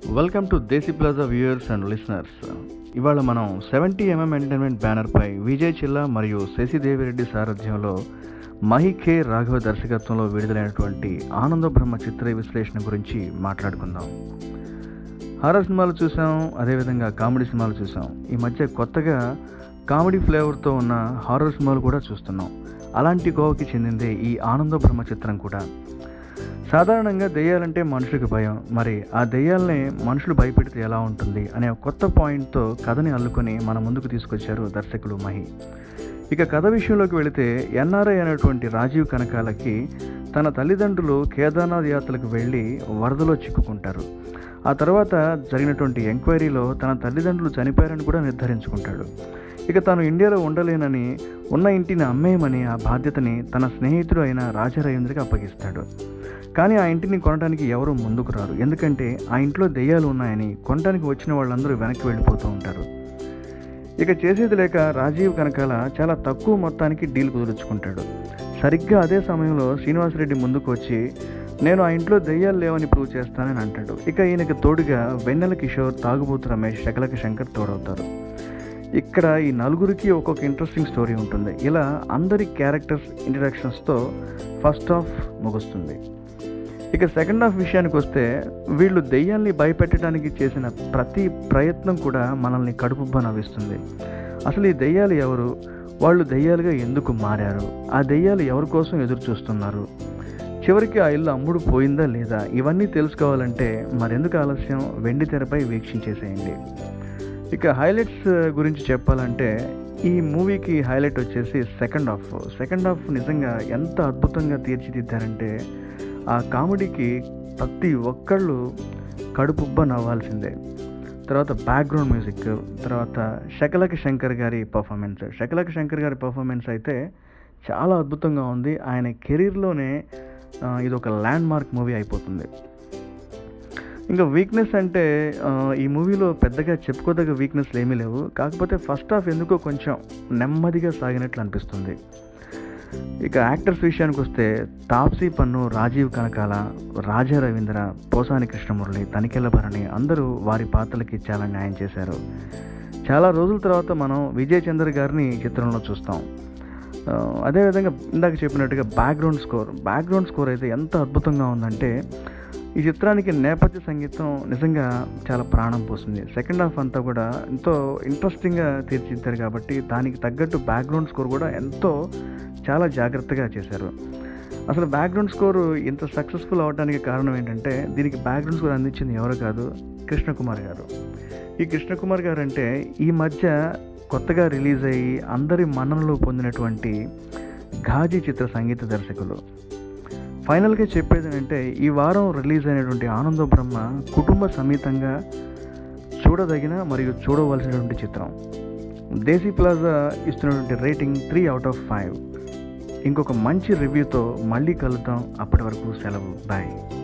welcome to Desi Plaza viewers and listeners ఇవాళ మనం seventy MM entertainment బ్యానర్పై విజయ్ చిల్లా మరియు శశిదేవిరెడ్డి సారథ్యంలో మహి కే రాఘవ దర్శకత్వంలో విడుదలైనటువంటి ఆనంద బ్రహ్మ చిత్ర విశ్లేషణ గురించి మాట్లాడుకుందాం హారర్ సినిమాలు చూసాం అదేవిధంగా కామెడీ సినిమాలు చూసాం ఈ మధ్య కొత్తగా కామెడీ ఫ్లేవర్తో ఉన్న హారర్ సినిమాలు కూడా చూస్తున్నాం అలాంటి కోవకి చెందిందే ఈ ఆనంద బ్రహ్మ చిత్రం కూడా సాధారణంగా దెయ్యాలంటే మనుషులకు భయం మరి ఆ దెయ్యాలనే మనుషులు భయపెడితే ఎలా ఉంటుంది అనే ఒక కొత్త పాయింట్తో కథని అల్లుకొని మన ముందుకు తీసుకొచ్చారు దర్శకులు మహి ఇక కథ విషయంలోకి వెళితే ఎన్ఆర్ఐ అనేటువంటి రాజీవ్ కనకాలకి తన తల్లిదండ్రులు కేదార్నాథ్ యాత్రకు వెళ్ళి వరదలో చిక్కుకుంటారు ఆ తర్వాత జరిగినటువంటి ఎంక్వైరీలో తన తల్లిదండ్రులు చనిపోయారని కూడా నిర్ధారించుకుంటాడు ఇక తాను ఇండియాలో ఉండలేనని ఉన్న ఇంటిని అమ్మేయమని ఆ బాధ్యతని తన స్నేహితుడు అయిన రాజారాజేంద్రకి అప్పగిస్తాడు కానీ ఆ ఇంటిని కొనడానికి ఎవరు ముందుకు రారు ఎందుకంటే ఆ ఇంట్లో దెయ్యాలు ఉన్నాయని కొనడానికి వచ్చిన వాళ్ళందరూ వెనక్కి వెళ్ళిపోతూ ఉంటారు ఇక చేసేది లేక రాజీవ్ కనకాల చాలా తక్కువ మొత్తానికి డీల్ కుదుర్చుకుంటాడు సరిగ్గా అదే సమయంలో శ్రీనివాసరెడ్డి ముందుకు వచ్చి నేను ఆ ఇంట్లో దెయ్యాలు లేవని ప్రూవ్ చేస్తానని అంటాడు ఇక ఈయనకి తోడుగా వెన్నెల కిషోర్ తాగుబోతు రమేష్ శకలక శంకర్ తోడవుతారు ఇక్కడ ఈ నలుగురికి ఒక్కొక్క ఇంట్రెస్టింగ్ స్టోరీ ఉంటుంది ఇలా అందరి క్యారెక్టర్స్ ఇంట్రడక్షన్స్తో ఫస్ట్ హాఫ్ ముగుస్తుంది ఇక సెకండ్ హాఫ్ విషయానికి వస్తే వీళ్ళు దెయ్యాల్ని భయపెట్టడానికి చేసిన ప్రతి ప్రయత్నం కూడా మనల్ని కడుపుబ్బ నవ్విస్తుంది అసలు ఈ దెయ్యాలు ఎవరు వాళ్ళు దెయ్యాలుగా ఎందుకు మారారు ఆ దెయ్యాలు ఎవరి కోసం ఎదురు చూస్తున్నారు చివరికి ఆ ఇల్లు అమ్ముడు పోయిందా లేదా ఇవన్నీ తెలుసుకోవాలంటే మరెందుకు ఆలస్యం వెండి తెరపై వీక్షించేసేయండి ఇక హైలైట్స్ గురించి చెప్పాలంటే ఈ మూవీకి హైలైట్ వచ్చేసి సెకండ్ హాఫ్ సెకండ్ హాఫ్ నిజంగా ఎంత అద్భుతంగా తీర్చిదిద్దారంటే ఆ కామెడీకి ప్రతి ఒక్కళ్ళు కడుపుబ్బ నవ్వాల్సిందే తర్వాత బ్యాక్గ్రౌండ్ మ్యూజిక్ తర్వాత శకలక శంకర్ గారి పర్ఫార్మెన్స్ శకలక శంకర్ గారి పర్ఫార్మెన్స్ అయితే చాలా అద్భుతంగా ఉంది ఆయన కెరీర్లోనే ఇది ఒక ల్యాండ్ మార్క్ మూవీ అయిపోతుంది ఇంకా వీక్నెస్ అంటే ఈ మూవీలో పెద్దగా చెప్పుకోదగ్గ వీక్నెస్లు ఏమీ లేవు కాకపోతే ఫస్ట్ హాఫ్ ఎందుకో కొంచెం నెమ్మదిగా సాగినట్లు అనిపిస్తుంది ఇక యాక్టర్స్ విషయానికి వస్తే తాప్సీ పన్ను రాజీవ్ కనకాల రాజా రవీంద్ర పోసాని కృష్ణమురళి తనికెళ్ళ భరణి అందరూ వారి పాత్రలకి చాలా న్యాయం చేశారు చాలా రోజుల తర్వాత మనం విజయ్ చంద్ర గారిని చిత్రంలో చూస్తాం అదేవిధంగా ఇందాక చెప్పినట్టుగా బ్యాక్గ్రౌండ్ స్కోర్ బ్యాక్గ్రౌండ్ స్కోర్ అయితే ఎంత అద్భుతంగా ఉందంటే ఈ చిత్రానికి నేపథ్య సంగీతం నిజంగా చాలా ప్రాణం పోస్తుంది సెకండ్ హాఫ్ అంతా కూడా ఎంతో ఇంట్రెస్టింగ్గా తీర్చిదిద్దారు కాబట్టి దానికి తగ్గట్టు బ్యాక్గ్రౌండ్ స్కోర్ కూడా ఎంతో చాలా జాగ్రత్తగా చేశారు అసలు బ్యాక్గ్రౌండ్ స్కోర్ ఇంత సక్సెస్ఫుల్ అవడానికి కారణం ఏంటంటే దీనికి బ్యాక్గ్రౌండ్ స్కోర్ అందించింది ఎవరు కాదు కృష్ణకుమార్ గారు ఈ కృష్ణకుమార్ గారు అంటే ఈ మధ్య కొత్తగా రిలీజ్ అయ్యి అందరి మన్ననలు పొందినటువంటి ఘాజీ చిత్ర సంగీత దర్శకులు ఫైనల్గా చెప్పేది ఏంటంటే ఈ వారం రిలీజ్ అయినటువంటి ఆనంద బ్రహ్మ కుటుంబ సమేతంగా చూడదగిన మరియు చూడవలసినటువంటి చిత్రం దేశీ ప్లాజా ఇస్తున్నటువంటి rating three out of five ఇంకొక మంచి రివ్యూతో మళ్ళీ కలుద్దాం అప్పటి వరకు సెలవు బాయ్